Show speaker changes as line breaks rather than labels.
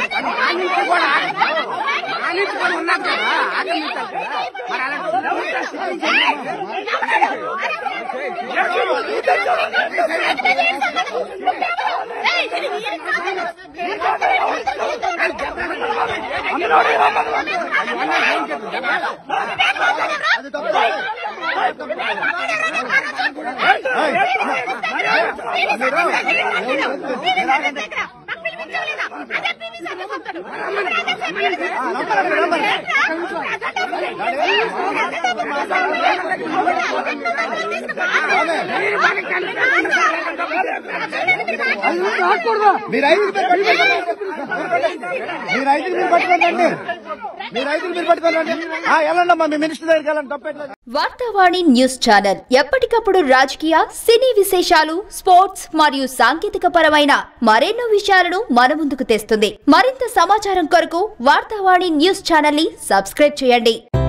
మా నుంచి కూడా మా నుంచి కూడా ఉన్నాం కదా ఆగమించాలి కదా మరి అలాంటి
మీరు ఐదుగురు మీరు పట్టుకోండి మీరు ఐదుగురు మీరు పట్టుకోండి మీరు ఐదుగురు మీరు పట్టుకోండి ఆ, వెళ్ళండి అమ్మా మీ మినిస్టర్ దగ్గరికి వెళ్ళండి తప్పేట్లేదు
వార్తావాణి న్యూస్ ఛానల్ ఎప్పటికప్పుడు రాజకీయ సినీ విశేషాలు స్పోర్ట్స్ మరియు సాంకేతిక పరమైన మరెన్నో విషయాలను మన ముందుకు తెస్తుంది మరింత సమాచారం కొరకు వార్తావాణి న్యూస్ ఛానల్ ని సబ్స్క్రైబ్ చేయండి